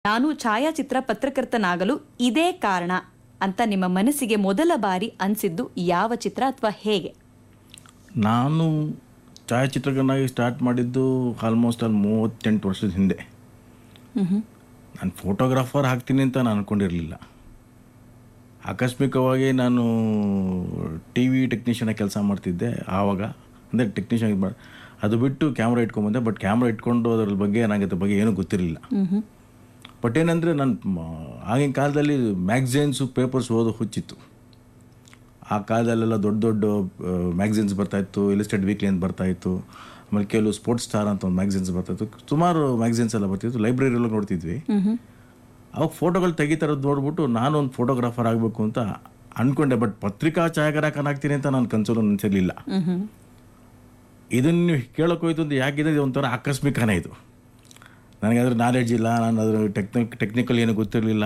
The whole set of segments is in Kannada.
ನಾನು ಛಾಯಾಚಿತ್ರ ಪತ್ರಕರ್ತನಾಗಲು ಇದೇ ಕಾರಣ ಅಂತ ನಿಮ್ಮ ಮನಸ್ಸಿಗೆ ಮೊದಲ ಬಾರಿ ಅನ್ಸಿದ್ದು ಯಾವ ಚಿತ್ರ ಅಥವಾ ಹೇಗೆ ನಾನು ಛಾಯಾಚಿತ್ರಕನಾಗಿ ಸ್ಟಾರ್ಟ್ ಮಾಡಿದ್ದು ಆಲ್ಮೋಸ್ಟ್ ಅಲ್ಲಿ ಮೂವತ್ತೆಂಟು ವರ್ಷದ ಹಿಂದೆ ನಾನು ಫೋಟೋಗ್ರಾಫರ್ ಆಗ್ತೀನಿ ಅಂತ ನಾನು ಅಂದ್ಕೊಂಡಿರಲಿಲ್ಲ ಆಕಸ್ಮಿಕವಾಗಿ ನಾನು ಟಿ ವಿ ಟೆಕ್ನಿಷಿಯನ್ ಕೆಲಸ ಮಾಡ್ತಿದ್ದೆ ಆವಾಗ ಅಂದರೆ ಟೆಕ್ನಿಷಿಯನ್ ಇದು ಮಾಡಿ ಅದು ಬಿಟ್ಟು ಕ್ಯಾಮ್ರಾ ಇಟ್ಕೊಂಬಂದೆ ಬಟ್ ಕ್ಯಾಮ್ರಾ ಇಟ್ಕೊಂಡು ಅದ್ರ ಬಗ್ಗೆ ನನಗೆ ಅದ್ರ ಬಗ್ಗೆ ಏನೂ ಗೊತ್ತಿರಲಿಲ್ಲ ಬಟ್ ಏನಂದರೆ ನಾನು ಮ- ಆಗಿನ ಕಾಲದಲ್ಲಿ ಮ್ಯಾಗ್ಝಿನ್ಸು ಪೇಪರ್ಸ್ ಓದೋ ಹುಚ್ಚಿತ್ತು ಆ ಕಾಲದಲ್ಲೆಲ್ಲ ದೊಡ್ಡ ದೊಡ್ಡ ಮ್ಯಾಗ್ಝಿನ್ಸ್ ಬರ್ತಾಯಿತ್ತು ಇಲಿಸ್ಟೆಡ್ ವೀಕ್ಲಿ ಅಂತ ಬರ್ತಾಯಿತ್ತು ಆಮೇಲೆ ಕೆಲವು ಸ್ಪೋರ್ಟ್ಸ್ ಸ್ಟಾರ್ ಅಂತ ಒಂದು ಮ್ಯಾಗ್ಝಿನ್ಸ್ ಬರ್ತಾಯಿತ್ತು ಸುಮಾರು ಮ್ಯಾಗ್ಝಿನ್ಸ್ ಎಲ್ಲ ಬರ್ತಿತ್ತು ಲೈಬ್ರರಿಯೆಲ್ಲ ನೋಡ್ತಿದ್ವಿ ಅವಾಗ ಫೋಟೋಗಳು ತೆಗಿತಾರದ್ದು ನೋಡ್ಬಿಟ್ಟು ನಾನು ಒಂದು ಫೋಟೋಗ್ರಾಫರ್ ಆಗಬೇಕು ಅಂತ ಅಂದ್ಕೊಂಡೆ ಬಟ್ ಪತ್ರಿಕಾ ಛಾಯಾಗ್ರಾಹಕನಾಗ್ತೀನಿ ಅಂತ ನಾನು ಕನ್ಸಲು ನೆನೆಸಿರಲಿಲ್ಲ ಇದನ್ನು ಕೇಳೋಕೆ ಹೋಯ್ತು ಅಂತ ಯಾಕಿದೆ ಇದು ಒಂಥರ ಆಕಸ್ಮಿಕನೇ ಇದು ನನಗೆ ಅದ್ರ ನಾಲೆಡ್ಜ್ ಇಲ್ಲ ನಾನು ಅದ್ರ ಟೆಕ್ನಿಕ್ ಟೆಕ್ನಿಕಲ್ ಏನೂ ಗೊತ್ತಿರಲಿಲ್ಲ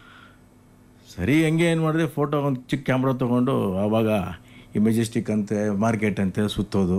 ಸರಿ ಹೆಂಗೆ ಏನು ಮಾಡಿದೆ ಫೋಟೋ ಒಂದು ಚಿಕ್ಕ ಕ್ಯಾಮ್ರಾ ತೊಗೊಂಡು ಆವಾಗ ಈ ಮೆಜೆಸ್ಟಿಕ್ ಅಂತೆ ಮಾರ್ಕೆಟ್ ಅಂತೆ ಸುತ್ತೋದು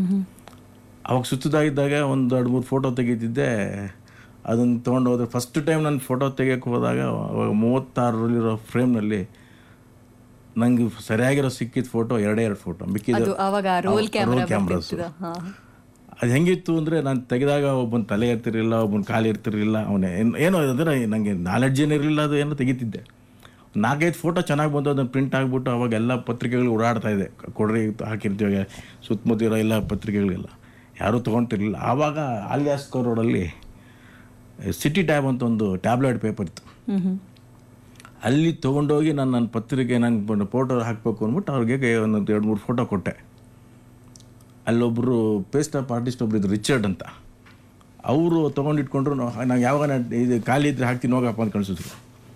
ಅವಾಗ ಸುತ್ತದಾಗಿದ್ದಾಗ ಒಂದು ಎರಡು ಮೂರು ಫೋಟೋ ತೆಗಿತಿದ್ದೆ ಅದನ್ನು ತೊಗೊಂಡು ಹೋದ್ರೆ ಫಸ್ಟ್ ಟೈಮ್ ನಾನು ಫೋಟೋ ತೆಗಿಯೋಕೆ ಹೋದಾಗ ಅವಾಗ ಮೂವತ್ತಾರರಲ್ಲಿರೋ ಫ್ರೇಮ್ನಲ್ಲಿ ನಂಗೆ ಸರಿಯಾಗಿರೋ ಸಿಕ್ಕಿದ ಫೋಟೋ ಎರಡೇ ಎರಡು ಫೋಟೋ ಮಿಕ್ಕಿದ ಅದು ಅವಾಗ ರೋಲ್ ಕ್ಯಾಮ್ರಾ ಕ್ಯಾಮ್ರಾಸು ಅದು ಹೆಂಗಿತ್ತು ಅಂದರೆ ನಾನು ತೆಗೆದಾಗ ಒಬ್ಬನ ತಲೆ ಇರ್ತಿರಲಿಲ್ಲ ಒಬ್ಬನ ಕಾಲು ಇರ್ತಿರಲಿಲ್ಲ ಅವನೇ ಏನು ಏನೋ ಅಂದರೆ ನನಗೆ ನಾಲೆಡ್ಜ್ ಏನಿರಲಿಲ್ಲ ಅದು ಏನೋ ತೆಗಿತಿದ್ದೆ ನಾಲ್ಕೈದು ಫೋಟೋ ಚೆನ್ನಾಗಿ ಬಂದು ಅದನ್ನು ಪ್ರಿಂಟ್ ಆಗಿಬಿಟ್ಟು ಅವಾಗ ಎಲ್ಲ ಪತ್ರಿಕೆಗಳು ಓಡಾಡ್ತಾ ಇದೆ ಕೊಡ್ರಿ ಹಾಕಿರ್ತೀವಿ ಸುತ್ತಮುತ್ತ ಇರೋ ಎಲ್ಲ ಪತ್ರಿಕೆಗಳಿಗೆಲ್ಲ ಯಾರೂ ತೊಗೊಳ್ತಿರ್ಲಿಲ್ಲ ಆವಾಗ ಆಲಿಯಾಸ್ಕೋ ರೋಡಲ್ಲಿ ಸಿಟಿ ಟ್ಯಾಬ್ ಅಂತ ಒಂದು ಟ್ಯಾಬ್ಲೆಟ್ ಪೇಪರ್ ಇತ್ತು ಅಲ್ಲಿ ತೊಗೊಂಡೋಗಿ ನಾನು ನನ್ನ ಪತ್ರಿಕೆ ನಂಗೆ ಫೋಟೋ ಹಾಕಬೇಕು ಅಂದ್ಬಿಟ್ಟು ಅವ್ರಿಗೆ ಒಂದು ಎರಡು ಮೂರು ಫೋಟೋ ಕೊಟ್ಟೆ ಅಲ್ಲೊಬ್ಬರು ಪೇಸ್ಟ್ ಆಫ್ ಆರ್ಟಿಸ್ಟ್ ಒಬ್ರು ಇದ್ರು ರಿಚರ್ಡ್ ಅಂತ ಅವರು ತೊಗೊಂಡಿಟ್ಕೊಂಡ್ರು ನಾವು ಯಾವಾಗ ನಾನ್ ಇದು ಖಾಲಿ ಇದ್ರೆ ಹಾಕ್ತೀನಿ ಹೋಗಪ್ಪ ಅಂತ ಕಳಿಸಿದ್ರು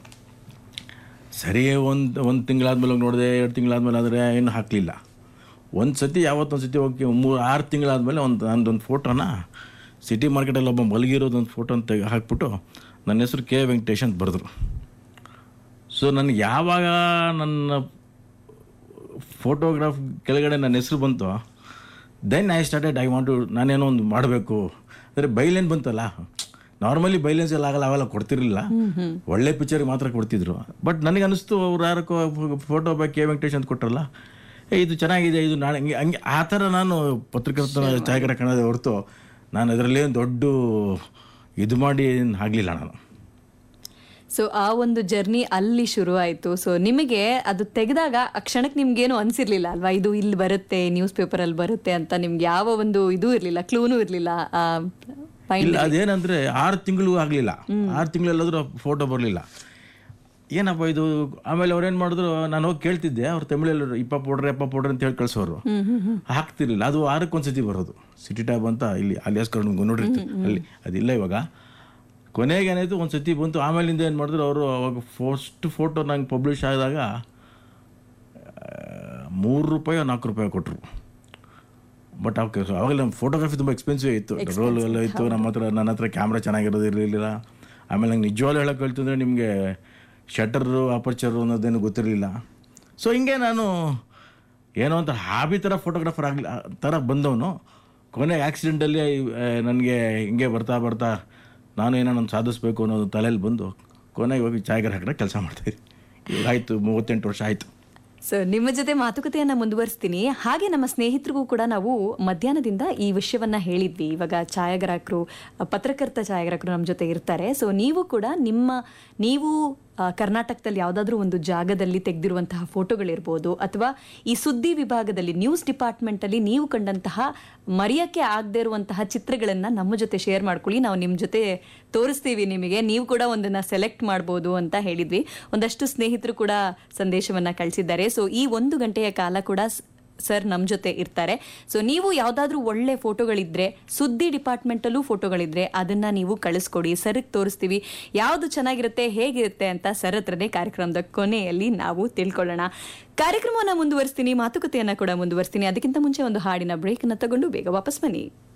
ಸರಿ ಒಂದು ಒಂದು ತಿಂಗಳಾದ್ಮೇಲೆ ಹೋಗಿ ನೋಡಿದೆ ಎರಡು ತಿಂಗಳಾದ್ಮೇಲೆ ಆದರೆ ಏನು ಹಾಕಲಿಲ್ಲ ಒಂದು ಸತಿ ಯಾವತ್ತೊಂದು ಸತಿ ಹೋಗಿ ಮೂರು ಆರು ತಿಂಗಳಾದಮೇಲೆ ಒಂದು ನಂದೊಂದು ಫೋಟೋನ ಸಿಟಿ ಮಾರ್ಕೆಟಲ್ಲಿ ಒಬ್ಬ ಮಲಗಿರೋದೊಂದು ಫೋಟೋನ ತೆಗೆ ಹಾಕ್ಬಿಟ್ಟು ನನ್ನ ಹೆಸರು ಕೆ ವೆಂಕಟೇಶ್ ಅಂತ ಬರೆದ್ರು ಸೊ ನನಗೆ ಯಾವಾಗ ನನ್ನ ಫೋಟೋಗ್ರಾಫ್ ಕೆಳಗಡೆ ನನ್ನ ಹೆಸರು ಬಂತು then I started I want to ನಾನೇನೋ ಒಂದು ಮಾಡಬೇಕು ಅಂದರೆ ಬೈಲೇನ್ ಬಂತಲ್ಲ ನಾರ್ಮಲಿ ಬೈಲೆನ್ಸ್ ಎಲ್ಲ ಆಗಲ್ಲ ಅವೆಲ್ಲ ಕೊಡ್ತಿರ್ಲಿಲ್ಲ ಒಳ್ಳೆ ಪಿಕ್ಚರ್ಗೆ ಮಾತ್ರ ಕೊಡ್ತಿದ್ರು ಬಟ್ ನನಗೆ ಅನಿಸ್ತು ಅವ್ರು ಯಾರಕ್ಕೋ ಫೋಟೋ ಬೈ ಕೆ ವೆಂಕಟೇಶ್ ಅಂತ ಕೊಟ್ರಲ್ಲ ಏ ಇದು ಚೆನ್ನಾಗಿದೆ ಇದು ನಾಳೆ ಹಂಗೆ ಹಂಗೆ ಆ ಥರ ನಾನು ಪತ್ರಕರ್ತನ ಛಾಯಾಗ್ರಹ ಕಾಣೋದೇ ಹೊರತು ನಾನು ಅದರಲ್ಲಿ ದೊಡ್ಡ ಇದು ಮಾಡಿ ಆಗಲಿಲ್ಲ ನಾನು ಸೊ ಆ ಒಂದು ಜರ್ನಿ ಅಲ್ಲಿ ಶುರು ಆಯ್ತು ಸೊ ನಿಮಗೆ ಅದು ತೆಗೆದಾಗ ಆ ಕ್ಷಣಕ್ಕೆ ನಿಮ್ಗೇನು ಅನ್ಸಿರ್ಲಿಲ್ಲ ಅಲ್ವಾ ಇದು ಇಲ್ಲಿ ಬರುತ್ತೆ ನ್ಯೂಸ್ ಪೇಪರ್ ಅಲ್ಲಿ ಬರುತ್ತೆ ಅಂತ ನಿಮ್ಗೆ ಯಾವ ಒಂದು ಇದು ಇರ್ಲಿಲ್ಲ ಕ್ಲೂನು ಇರ್ಲಿಲ್ಲ ಆ find- ಇಲ್ಲ ಅದೇನಂದ್ರೆ ಆರು ತಿಂಗಳು ಆಗಲಿಲ್ಲ ಆರು ತಿಂಗಳಲ್ಲಾದ್ರೂ ಫೋಟೋ ಬರಲಿಲ್ಲ ಏನಪ್ಪ ಇದು ಆಮೇಲೆ ಅವ್ರು ಏನು ಮಾಡಿದ್ರು ನಾನು ಹೋಗಿ ಕೇಳ್ತಿದ್ದೆ ಅವ್ರು ತಮಿಳಲ್ಲಿ ಇಪ್ಪ ಪೌಡ್ರೆ ಎಪ್ಪ ಪೌಡ್ರೆ ಅಂತ ಹೇಳಿ ಕಳ್ಸೋರು ಹಾಕ್ತಿರ್ಲಿಲ್ಲ ಅದು ವಾರಕ್ಕೆ ಒಂದ್ಸತಿ ಬರೋದು ಸಿಟಿ ಟ್ಯಾಬ್ ಅಂತ ಇಲ್ಲಿ ಅಲಿಯಾಸ್ ಕರ್ಕೊಂಡು ನೋಡಿರ್ತೀವಿ ಅಲ್ಲಿ ಅದಿಲ್ಲ ಇವಾಗ ಕೊನೆಗೆ ಏನಾಯ್ತು ಒಂದು ಸತಿ ಬಂತು ಆಮೇಲಿಂದ ಏನು ಮಾಡಿದ್ರು ಅವರು ಅವಾಗ ಫಸ್ಟ್ ಫೋಟೋ ನಂಗೆ ಪಬ್ಲಿಷ್ ಆದಾಗ ಮೂರು ರೂಪಾಯಿ ನಾಲ್ಕು ರೂಪಾಯಿ ಕೊಟ್ಟರು ಬಟ್ ಅವಾಗ ಅವಾಗ ನಮ್ಮ ಫೋಟೋಗ್ರಫಿ ತುಂಬ ಎಕ್ಸ್ಪೆನ್ಸಿವ್ ಇತ್ತು ರೋಲ್ ಎಲ್ಲ ಇತ್ತು ನಮ್ಮ ಹತ್ರ ನನ್ನ ಹತ್ರ ಕ್ಯಾಮ್ರಾ ಚೆನ್ನಾಗಿರೋದು ಇರಲಿಲ್ಲ ಆಮೇಲೆ ನಂಗೆ ನಿಜವಾಗ್ಲೂ ಹೇಳೋಕೆ ಹೇಳ್ತು ಅಂದರೆ ನಿಮಗೆ ಶಟರು ಅಪರ್ಚರು ಅನ್ನೋದೇನು ಗೊತ್ತಿರಲಿಲ್ಲ ಸೊ ಹಿಂಗೆ ನಾನು ಏನೋ ಅಂತ ಹಾಬಿ ಥರ ಫೋಟೋಗ್ರಾಫರ್ ಆಗಲಿ ಥರ ಬಂದವನು ಕೊನೆಗೆ ಆಕ್ಸಿಡೆಂಟಲ್ಲಿ ನನಗೆ ಹಿಂಗೆ ಬರ್ತಾ ಬರ್ತಾ ನಾನು ಏನೋ ನಾನು ಸಾಧಿಸ್ಬೇಕು ಅನ್ನೋದು ತಲೆಯಲ್ಲಿ ಬಂದು ಕೊನೆಗೆ ಹೋಗಿ ಛಾಯಾಗ್ರಾಹಕರ ಕೆಲಸ ಮಾಡ್ತಾಯಿದ್ದೆ ಈಗ ಆಯಿತು ಮೂವತ್ತೆಂಟು ವರ್ಷ ಆಯಿತು ಸೊ ನಿಮ್ಮ ಜೊತೆ ಮಾತುಕತೆಯನ್ನ ಮುಂದುವರಿಸ್ತೀನಿ ಹಾಗೆ ನಮ್ಮ ಸ್ನೇಹಿತರಿಗೂ ಕೂಡ ನಾವು ಮಧ್ಯಾಹ್ನದಿಂದ ಈ ವಿಷಯವನ್ನ ಹೇಳಿದ್ವಿ ಇವಾಗ ಛಾಯಾಗ್ರಾಹಕರು ಅ, ಪತ್ರಕರ್ತ ಛಾಯಾಗ್ರಾಹಕರು ನಮ್ಮ ಜೊತೆ ಇರ್ತಾರೆ ಸೊ ನೀವು ಕೂಡ ನಿಮ್ಮ ನೀವು ಆ, ಕರ್ನಾಟಕದಲ್ಲಿ ಯಾವುದಾದ್ರೂ ಒಂದು ಜಾಗದಲ್ಲಿ ತೆಗೆದಿರುವಂತಹ ಫೋಟೋಗಳಿರ್ಬೋದು ಅಥವಾ ಈ ಸುದ್ದಿ ವಿಭಾಗದಲ್ಲಿ ನ್ಯೂಸ್ ಡಿಪಾರ್ಟ್ಮೆಂಟಲ್ಲಿ ನೀವು ಕಂಡಂತಹ ಮರೆಯಕ್ಕೆ ಆಗದೆ ಇರುವಂತಹ ಚಿತ್ರಗಳನ್ನ ನಮ್ಮ ಜೊತೆ ಶೇರ್ ಮಾಡ್ಕೊಳ್ಳಿ ನಾವು ನಿಮ್ಮ ಜೊತೆ ತೋರಿಸ್ತೀವಿ ನಿಮಗೆ ನೀವು ಕೂಡ ಒಂದನ್ನ ಸೆಲೆಕ್ಟ್ ಮಾಡ್ಬೋದು ಅಂತ ಹೇಳಿದ್ವಿ ಒಂದಷ್ಟು ಸ್ನೇಹಿತರು ಕೂಡ ಸಂದೇಶವನ್ನ ಕಳಿಸಿದ್ದಾರೆ ಸೊ ಈ ಒಂದು ಗಂಟೆಯ ಕಾಲ ಕೂಡ ಸ್- ಸರ್ ನಮ್ಮ ಜೊತೆ ಇರ್ತಾರೆ ಸೊ ನೀವು ಯಾವುದಾದ್ರೂ ಒಳ್ಳೆ ಫೋಟೋಗಳಿದ್ರೆ ಸುದ್ದಿ ಡಿಪಾರ್ಟ್ಮೆಂಟಲ್ಲೂ ಫೋಟೋಗಳಿದ್ರೆ ಅದನ್ನ ನೀವು ಕಳಿಸ್ಕೊಡಿ ಸರ್ಗೆ ತೋರಿಸ್ತೀವಿ ಯಾವುದು ಚೆನ್ನಾಗಿರುತ್ತೆ ಹೇಗಿರುತ್ತೆ ಅಂತ ಸರ್ ಹತ್ರನೇ ಕಾರ್ಯಕ್ರಮದ ಕೊನೆಯಲ್ಲಿ ನಾವು ತಿಳ್ಕೊಳ್ಳೋಣ ಕಾರ್ಯಕ್ರಮವನ್ನು ಮುಂದುವರಿಸ್ತೀನಿ ಮಾತುಕತೆಯನ್ನ ಕೂಡ ಮುಂದುವರಿಸ್ತೀನಿ ಅದಕ್ಕಿಂತ ಮುಂಚೆ ಒಂದು ಹಾಡಿನ ಬ್ರೇಕ್ ಅನ್ನ ತಗೊಂಡು ಬೇಗ ವಾಪಸ್ ಬನ್ನಿ